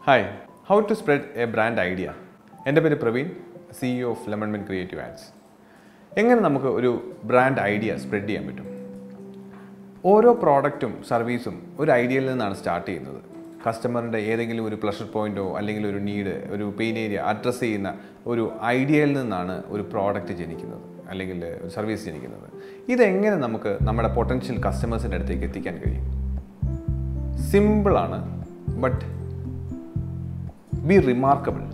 hi how to spread a brand idea എൻ്റെ പേര് Praveen CEO of lemon men creative ads എങ്ങനെ നമുക്ക് ഒരു ബ്രാൻഡ് ഐഡിയ സ്പ്രെഡ് ചെയ്യാൻ പറ്റും ഓരോ പ്രോഡക്റ്റും സർവീസും ഒരു ഐഡിയയിൽ നിന്നാണ് സ്റ്റാർട്ട് ചെയ്യുന്നത് കസ്റ്റമറിൻ്റെ ഏതെങ്കിലും ഒരു പ്ലഷർ പോയിന്റോ അല്ലെങ്കിൽ ഒരു നീഡ് ഒരു പെയിൻ ഏരിയ അഡ്രസ്സ് ചെയ്യുന്ന ഒരു ഐഡിയയിൽ നിന്നാണ് ഒരു പ്രോഡക്റ്റ് ജനിക്കുന്നത് അല്ലെങ്കിൽ ഒരു സർവീസ് ജനിക്കുന്നത് ഇതെങ്ങനെ നമുക്ക് നമ്മുടെ പൊട്ടൻഷ്യൽ കസ്റ്റമേഴ്സിൻ്റെ അടുത്തേക്ക് എത്തിക്കാൻ കഴിയും സിമ്പിളാണ് but be remarkable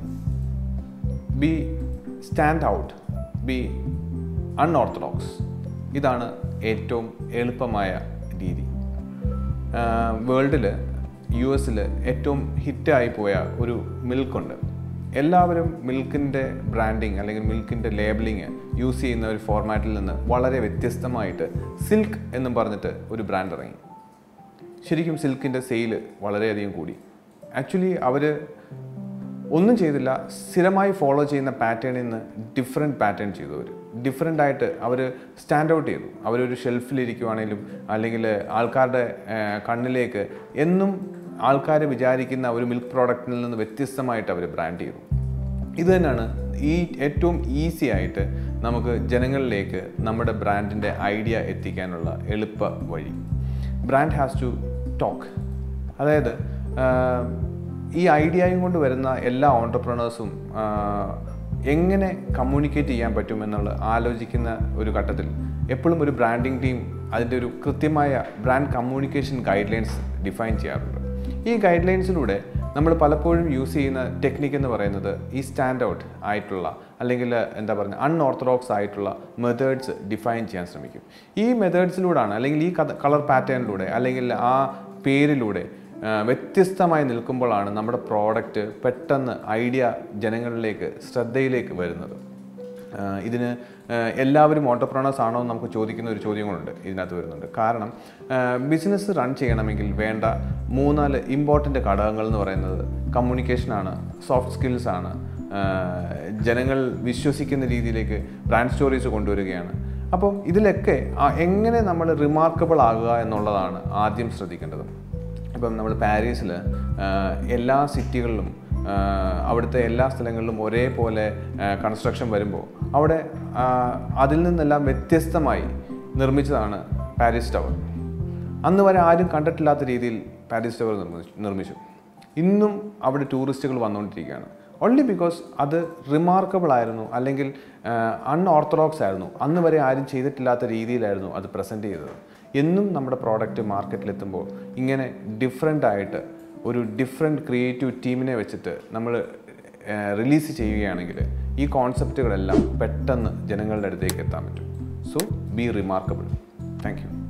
be stand out be unorthodox ഇതാണ് ഏറ്റവും എളുപ്പമായ രീതി വേൾഡിൽ യു എസിൽ ഏറ്റവും ഹിറ്റായി പോയ ഒരു മിൽക്കുണ്ട് എല്ലാവരും മിൽക്കിൻ്റെ ബ്രാൻഡിങ് അല്ലെങ്കിൽ മിൽക്കിൻ്റെ ലേബലിങ് യൂസ് ചെയ്യുന്ന ഒരു ഫോർമാറ്റിൽ നിന്ന് വളരെ വ്യത്യസ്തമായിട്ട് സിൽക്ക് എന്നും പറഞ്ഞിട്ട് ഒരു ബ്രാൻഡ് ഇറങ്ങി ശരിക്കും സിൽക്കിൻ്റെ സെയിൽ വളരെയധികം കൂടി ആക്ച്വലി അവർ ഒന്നും ചെയ്തില്ല സ്ഥിരമായി ഫോളോ ചെയ്യുന്ന പാറ്റേണിൽ നിന്ന് ഡിഫറെൻറ്റ് പാറ്റേൺ ചെയ്തു അവർ ഡിഫറെൻ്റ് ആയിട്ട് അവർ സ്റ്റാൻഡ് ഔട്ട് ചെയ്തു അവരൊരു ഷെൽഫിലിരിക്കുവാണെങ്കിലും അല്ലെങ്കിൽ ആൾക്കാരുടെ ആ, കണ്ണിലേക്ക് എന്നും ആൾക്കാർ വിചാരിക്കുന്ന ഒരു മിൽക്ക് പ്രോഡക്റ്റിൽ നിന്ന് വ്യത്യസ്തമായിട്ട് അവർ ബ്രാൻഡ് ചെയ്തു ഇത് തന്നെയാണ് ഈ ഏറ്റവും ഈസി ആയിട്ട് നമുക്ക് ജനങ്ങളിലേക്ക് നമ്മുടെ ബ്രാൻഡിൻ്റെ ഐഡിയ എത്തിക്കാനുള്ള എളുപ്പ വഴി ബ്രാൻഡ് ഹാസ് ടു ടോക്ക് അതായത് ആഹ്, ഈ ഐഡിയയും കൊണ്ട് വരുന്ന എല്ലാ ഓണ്ടർപ്രണേഴ്സും എങ്ങനെ കമ്മ്യൂണിക്കേറ്റ് ചെയ്യാൻ പറ്റും എന്നുള്ള ആലോചിക്കുന്ന ഒരു ഘട്ടത്തിൽ എപ്പോഴും ഒരു ബ്രാൻഡിങ് ടീം അതിൻ്റെ ഒരു കൃത്യമായ brand communication guide lines define ചെയ്യാറുണ്ട് ഈ ഗൈഡ് ലൈൻസിലൂടെ നമ്മൾ പലപ്പോഴും യൂസ് ചെയ്യുന്ന ടെക്നിക്ക് എന്ന് പറയുന്നത് ഈ സ്റ്റാൻഡ് ഔട്ട് ആയിട്ടുള്ള അല്ലെങ്കിൽ എന്താ പറയുക അൺഓർത്തഡോക്സ് ആയിട്ടുള്ള മെത്തേഡ്സ് ഡിഫൈൻ ചെയ്യാൻ ശ്രമിക്കും ഈ മെത്തേഡ്സിലൂടെയാണ് അല്ലെങ്കിൽ ഈ കളർ പാറ്റേണിലൂടെ അല്ലെങ്കിൽ ആ പേരിലൂടെ ആ, വ്യത്യസ്തമായി നിൽക്കുമ്പോഴാണ് നമ്മുടെ പ്രോഡക്റ്റ് പെട്ടെന്ന് ഐഡിയ ജനങ്ങളിലേക്ക് ശ്രദ്ധയിലേക്ക് വരുന്നത് ആ, ഇതിന് ആ, എല്ലാവരും ഓണ്ടർപ്രണേഴ്സ് ആണോ എന്ന് നമുക്ക് ചോദിക്കുന്ന ഒരു ചോദ്യങ്ങളുണ്ട് ഇതിനകത്ത് വരുന്നുണ്ട് കാരണം ബിസിനസ് റൺ ചെയ്യണമെങ്കിൽ വേണ്ട മൂന്നാല് ഇമ്പോർട്ടൻ്റ് ഘടകങ്ങൾ എന്ന് പറയുന്നത് കമ്മ്യൂണിക്കേഷനാണ് സോഫ്റ്റ് സ്കിൽസ് ആണ് ആ, ജനങ്ങൾ വിശ്വസിക്കുന്ന രീതിയിലേക്ക് ബ്രാൻഡ് സ്റ്റോറീസ് കൊണ്ടുവരികയാണ് അപ്പോൾ ഇതിലൊക്കെ ആ എങ്ങനെ നമ്മൾ റിമാർക്കബിൾ ആകുക എന്നുള്ളതാണ് ആദ്യം ശ്രദ്ധിക്കേണ്ടത് ഇപ്പം നമ്മൾ പാരീസിൽ എല്ലാ സിറ്റികളിലും ആഹ് അവിടുത്തെ എല്ലാ സ്ഥലങ്ങളിലും ഒരേപോലെ കൺസ്ട്രക്ഷൻ വരുമ്പോൾ അവിടെ ആഹ് അതിൽ നിന്നെല്ലാം വ്യത്യസ്തമായി നിർമ്മിച്ചതാണ് പാരീസ് ടവർ അന്ന് വരെ ആരും കണ്ടിട്ടില്ലാത്ത രീതിയിൽ പാരീസ് ടവർ നിർമ്മിച്ചു നിർമ്മിച്ചു ഇന്നും അവിടെ ടൂറിസ്റ്റുകൾ വന്നുകൊണ്ടിരിക്കുകയാണ് ഓൺലി ബിക്കോസ് അത് റിമാർക്കബിൾ ആയിരുന്നു അല്ലെങ്കിൽ അൺഓർത്തഡോക്സ് ആയിരുന്നു അന്ന് വരെ ആരും ചെയ്തിട്ടില്ലാത്ത രീതിയിലായിരുന്നു അത് പ്രസൻറ്റ് ചെയ്തത് എന്നും നമ്മുടെ പ്രോഡക്റ്റ് മാർക്കറ്റിലെത്തുമ്പോൾ ഇങ്ങനെ ഡിഫറെൻ്റ് ആയിട്ട് ഒരു ഡിഫറെൻറ്റ് ക്രിയേറ്റീവ് ടീമിനെ വെച്ചിട്ട് നമ്മൾ റിലീസ് ചെയ്യുകയാണെങ്കിൽ ഈ കോൺസെപ്റ്റുകളെല്ലാം പെട്ടെന്ന് ജനങ്ങളുടെ അടുത്തേക്ക് എത്താൻ പറ്റും so be remarkable thank U